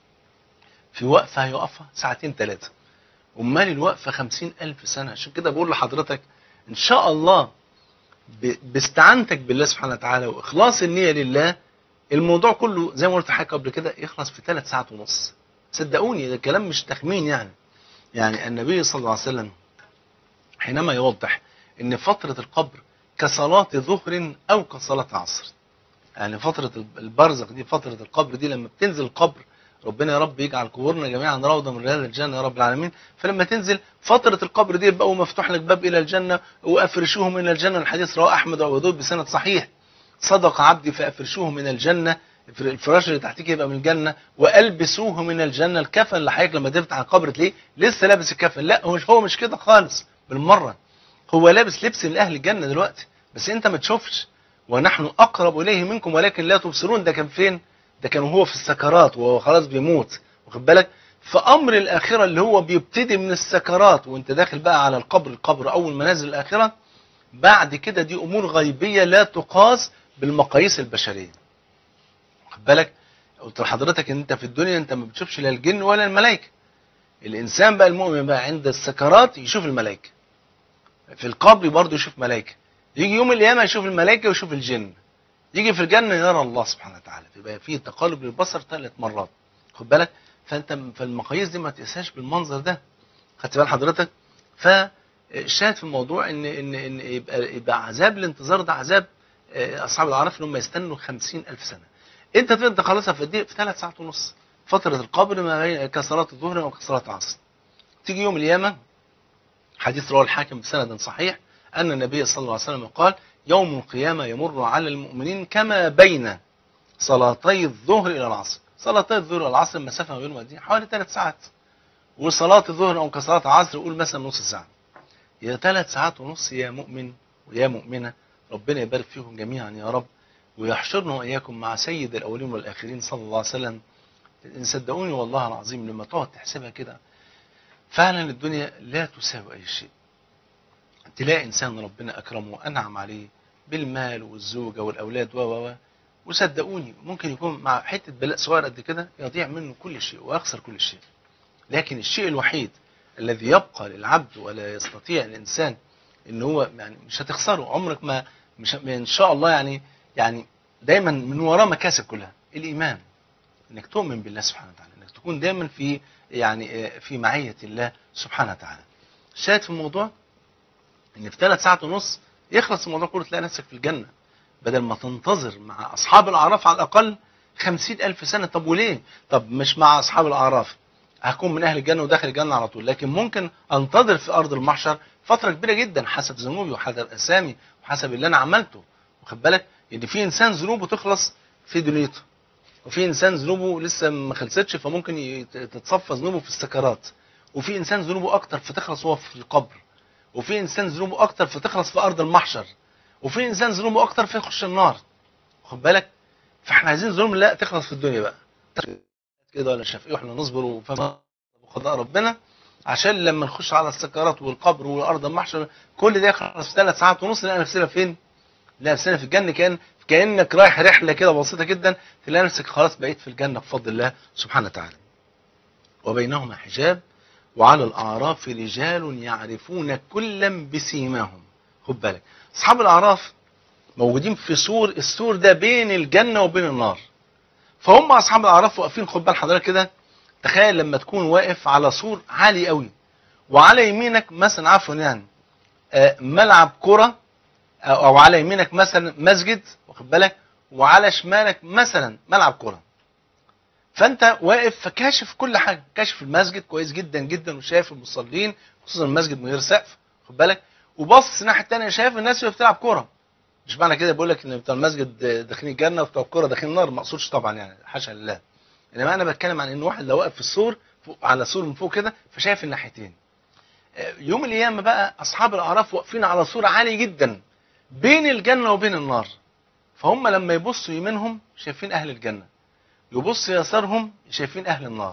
في وقفه هيقفها ساعتين ثلاثه امال الوقفه خمسين الف سنه عشان كده بقول لحضرتك ان شاء الله ب... باستعانتك بالله سبحانه وتعالى واخلاص النيه لله الموضوع كله زي ما قلت لحضرتك قبل كده يخلص في ثلاث ساعات ونص صدقوني ده كلام مش تخمين يعني يعني النبي صلى الله عليه وسلم حينما يوضح ان فترة القبر كصلاة ظهر او كصلاة عصر يعني فترة البرزخ دي فترة القبر دي لما بتنزل القبر ربنا يا رب يجعل قبورنا جميعا روضة من رياض الجنة يا رب العالمين فلما تنزل فترة القبر دي يبقى مفتوح لك باب إلى الجنة وأفرشوه من الجنة الحديث رواه أحمد وعبدود بسند صحيح صدق عبدي فأفرشوه من الجنة الفراش اللي تحتيك يبقى من الجنة وألبسوه من الجنة الكفن اللي حضرتك لما تفتح على القبر تلاقيه لسه لابس الكفن لا هو مش هو مش كده خالص بالمرة هو لابس لبس من أهل الجنة دلوقتي بس أنت ما تشوفش ونحن أقرب إليه منكم ولكن لا تبصرون ده كان فين ده كان وهو في السكرات وهو خلاص بيموت واخد بالك فأمر الآخرة اللي هو بيبتدي من السكرات وانت داخل بقى على القبر القبر أول منازل الآخرة بعد كده دي أمور غيبية لا تقاس بالمقاييس البشرية واخد بالك قلت لحضرتك ان انت في الدنيا انت ما بتشوفش لا الجن ولا الملائكه الانسان بقى المؤمن بقى عند السكرات يشوف الملائكه في القبر برضه يشوف ملائكه يجي يوم القيامه يشوف الملائكه ويشوف الجن يجي في الجنه يرى الله سبحانه وتعالى يبقى في تقلب للبصر ثلاث مرات خد بالك فانت فالمقاييس دي ما تقيسهاش بالمنظر ده خدت بال حضرتك فالشاهد في الموضوع ان ان ان يبقى يبقى عذاب الانتظار ده عذاب اصحاب العرف ان هم يستنوا 50000 سنه انت تقدر تخلصها في قد ايه في ثلاث ساعات ونص فتره القبر ما بين كصلاه الظهر او كصلاه العصر تيجي يوم القيامه حديث رواه الحاكم بسند صحيح ان النبي صلى الله عليه وسلم قال يوم القيامه يمر على المؤمنين كما بين صلاتي الظهر الى العصر صلاتي الظهر الى العصر المسافه ما بينهم قد ايه حوالي ثلاث ساعات وصلاه الظهر او كصلاه العصر قول مثلا نص ساعه يا ثلاث ساعات ونص يا مؤمن ويا مؤمنه ربنا يبارك فيهم جميعا يا رب ويحشرنا وإياكم مع سيد الأولين والآخرين صلى الله عليه وسلم صدقوني والله العظيم لما تقعد تحسبها كده فعلا الدنيا لا تساوي أي شيء تلاقي إنسان ربنا أكرمه وأنعم عليه بالمال والزوجة والأولاد و و وصدقوني ممكن يكون مع حتة بلاء صغير قد كده يضيع منه كل شيء ويخسر كل شيء لكن الشيء الوحيد الذي يبقى للعبد ولا يستطيع الإنسان ان هو يعني مش هتخسره عمرك ما مش ان شاء الله يعني يعني دايما من وراه مكاسب كلها الايمان انك تؤمن بالله سبحانه وتعالى انك تكون دايما في يعني آه، في معيه الله سبحانه وتعالى شاهد في الموضوع ان في ثلاث ساعات ونص يخلص الموضوع كله تلاقي نفسك في الجنه بدل ما تنتظر مع اصحاب الاعراف على الاقل خمسين ألف سنة طب وليه طب مش مع أصحاب الأعراف هكون من أهل الجنة وداخل الجنة على طول لكن ممكن أنتظر في أرض المحشر فترة كبيرة جدا حسب ذنوبي وحسب أسامي وحسب اللي أنا عملته واخد بالك إن في إنسان ذنوبه تخلص في دنيته وفي إنسان ذنوبه لسه ما خلصتش فممكن ي- تتصفى ذنوبه في السكرات وفي إنسان ذنوبه أكتر فتخلص هو في القبر وفي إنسان ذنوبه أكتر فتخلص في أرض المحشر وفي إنسان ذنوبه أكتر فيخش النار واخد بالك فاحنا عايزين ظلم لا تخلص في الدنيا بقى كده ولا شاف ايه واحنا نصبر وفما قضاء ربنا عشان لما نخش على السكرات والقبر والارض المحشر كل ده يخلص في ثلاث ساعات ونص نلاقي نفسنا فين؟ نلاقي نفسنا في الجنه كان كانك رايح رحله كده بسيطه جدا تلاقي نفسك خلاص بقيت في الجنه بفضل الله سبحانه وتعالى. وبينهما حجاب وعلى الاعراف رجال يعرفون كلا بسيماهم. خد بالك اصحاب الاعراف موجودين في سور السور ده بين الجنة وبين النار فهم أصحاب الأعراف واقفين خد بال حضرتك كده تخيل لما تكون واقف على سور عالي قوي وعلى يمينك مثلا عفوا يعني آه، ملعب كرة أو أو على يمينك مثلا مسجد واخد بالك وعلى شمالك مثلا ملعب كرة فأنت واقف فكاشف كل حاجة كاشف المسجد كويس جدا جدا وشايف المصلين خصوصا المسجد من غير سقف خد بالك وباصص الناحية التانية شايف الناس وهي بتلعب كورة مش معنى كده بقول لك ان بتوع المسجد داخلين الجنه وبتوع الكوره داخلين النار ما اقصدش طبعا يعني حاشا لله انما انا بتكلم عن ان واحد لو واقف في السور فوق على سور من فوق كده فشايف الناحيتين آه، يوم القيامه بقى اصحاب الاعراف واقفين على سور عالي جدا بين الجنه وبين النار فهم لما يبصوا يمينهم شايفين اهل الجنه يبص يسارهم شايفين اهل النار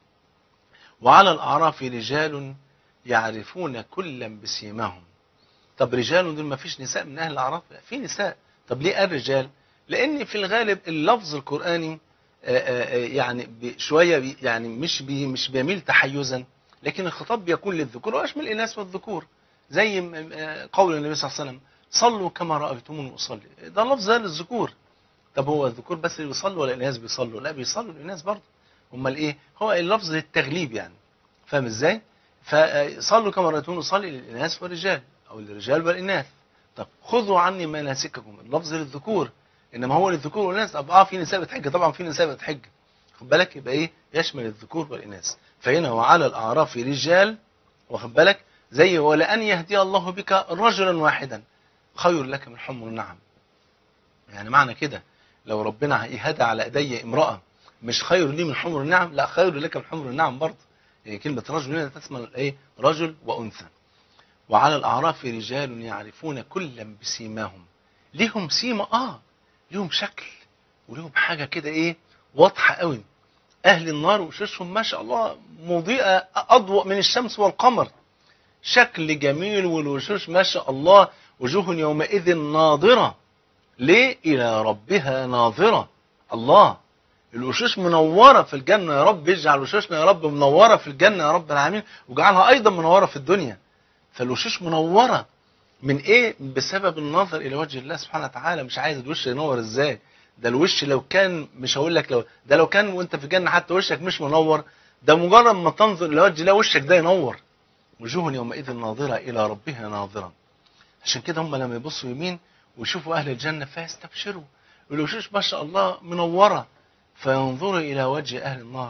وعلى الاعراف رجال يعرفون كلا بسيماهم طب رجال دول ما فيش نساء من اهل الاعراف لا في نساء طب ليه قال رجال لان في الغالب اللفظ القراني آه، آه، آه، يعني ب- شويه بي- يعني مش بي مش بيميل تحيزا لكن الخطاب بيكون للذكور ويشمل الاناث والذكور زي م- آه، قول النبي صلى الله عليه وسلم صلوا كما رايتموني اصلي ده لفظ ده للذكور طب هو الذكور بس اللي بيصلوا ولا الاناث بيصلوا لا بيصلوا الاناث برضه امال ايه هو اللفظ للتغليب يعني فاهم ازاي فصلوا كما رايتموني اصلي للاناث والرجال او للرجال والاناث طب خذوا عني مناسككم اللفظ للذكور انما هو للذكور والاناث طب اه في نساء بتحج طبعا في نساء بتحج خد بالك يبقى ايه يشمل الذكور والاناث فهنا وعلى الاعراف رجال واخد بالك زي ولان يهدي الله بك رجلا واحدا خير لك من حمر النعم يعني معنى كده لو ربنا يهدى على ايدي امراه مش خير لي من حمر النعم لا خير لك من حمر النعم برضه يعني كلمه رجل هنا تشمل ايه رجل وانثى وعلى الأعراف رجال يعرفون كلا بسيماهم ليهم سيمة آه ليهم شكل وليهم حاجة كده إيه واضحة قوي أهل النار وشوشهم ما شاء الله مضيئة أضوء من الشمس والقمر شكل جميل والوشوش ما شاء الله وجوه يومئذ ناظرة ليه إلى ربها ناظرة الله الوشوش منورة في الجنة يا رب اجعل وشوشنا يا رب منورة في الجنة يا رب العالمين واجعلها أيضا منورة في الدنيا فالوشوش منورة من ايه بسبب النظر الى وجه الله سبحانه وتعالى مش عايز الوش ينور ازاي ده الوش لو كان مش هقول لك لو ده لو كان وانت في الجنه حتى وشك مش منور ده مجرد ما تنظر الى وجه الله وشك ده ينور وجوه يومئذ ناظره الى ربها ناظره عشان كده هم لما يبصوا يمين ويشوفوا اهل الجنه فيستبشروا والوشوش ما شاء الله منوره فينظروا الى وجه اهل النار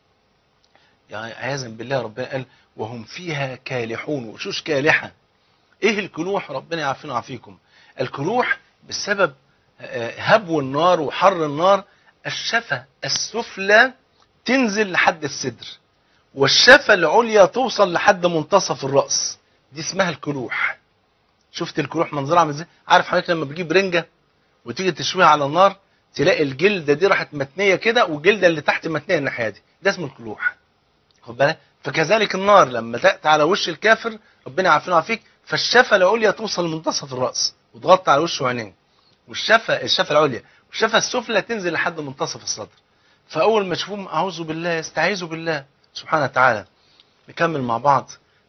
يعني عياذا بالله ربنا قال وهم فيها كالحون وشوش كالحة ايه الكلوح ربنا يعافينا ويعافيكم الكلوح بسبب آه، هبو النار وحر النار الشفة السفلى تنزل لحد الصدر والشفة العليا توصل لحد منتصف الرأس دي اسمها الكلوح شفت الكلوح منظرها عامل ازاي عارف حضرتك لما بتجيب رنجة وتيجي تشويها على النار تلاقي الجلدة دي راحت متنية كده والجلدة اللي تحت متنية الناحية دي ده اسمه الكلوح خد بالك فكذلك النار لما تأتي على وش الكافر ربنا يعافينا ويعافيك فالشفة العليا توصل لمنتصف الرأس وتغطي على وشه وعينيه والشفة الشفة العليا والشفة السفلى تنزل لحد منتصف الصدر فأول ما تشوفوهم أعوذ بالله يستعيذوا بالله سبحانه وتعالى نكمل مع بعض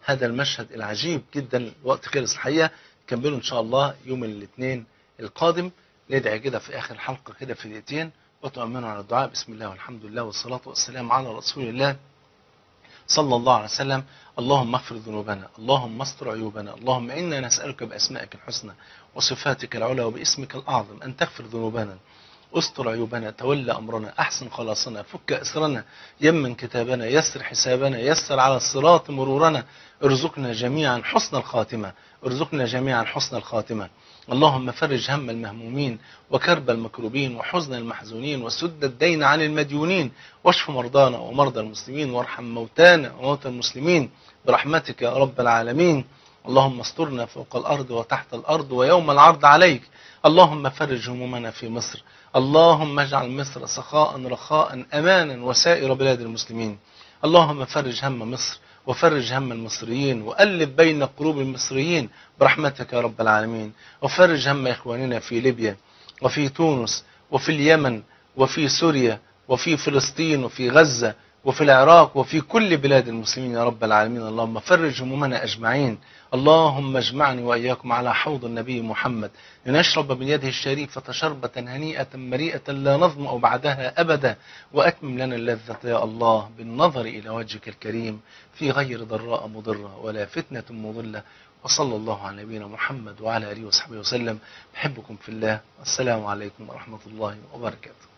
هذا المشهد العجيب جدا الوقت خلص الحقيقة كملوا إن شاء الله يوم الاثنين القادم ندعي كده في آخر الحلقة كده في دقيقتين وتؤمنوا على الدعاء بسم الله والحمد لله والصلاة والسلام على رسول الله صلى الله عليه وسلم اللهم اغفر ذنوبنا اللهم استر عيوبنا اللهم إنا نسألك بأسمائك الحسنى وصفاتك العلى وباسمك الأعظم أن تغفر ذنوبنا استر عيوبنا تولى أمرنا أحسن خلاصنا فك أسرنا يمن كتابنا يسر حسابنا يسر على الصراط مرورنا ارزقنا جميعا حسن الخاتمة ارزقنا جميعا حسن الخاتمة اللهم فرج هم المهمومين وكرب المكروبين وحزن المحزونين وسد الدين عن المديونين واشف مرضانا ومرضى المسلمين وارحم موتانا وموتى المسلمين برحمتك يا رب العالمين اللهم استرنا فوق الأرض وتحت الأرض ويوم العرض عليك اللهم فرج همومنا في مصر اللهم اجعل مصر سخاء رخاء أمانا وسائر بلاد المسلمين اللهم فرج هم مصر وفرج هم المصريين وألف بين قلوب المصريين برحمتك يا رب العالمين وفرج هم إخواننا في ليبيا وفي تونس وفي اليمن وفي سوريا وفي فلسطين وفي غزة وفي العراق وفي كل بلاد المسلمين يا رب العالمين اللهم فرج همومنا أجمعين اللهم اجمعني وإياكم على حوض النبي محمد لنشرب من يده الشريفة شربة هنيئة مريئة لا نظمأ بعدها أبدا وأتمم لنا اللذة يا الله بالنظر إلى وجهك الكريم في غير ضراء مضرة ولا فتنة مضلة وصلى الله على نبينا محمد وعلى آله وصحبه وسلم بحبكم في الله والسلام عليكم ورحمة الله وبركاته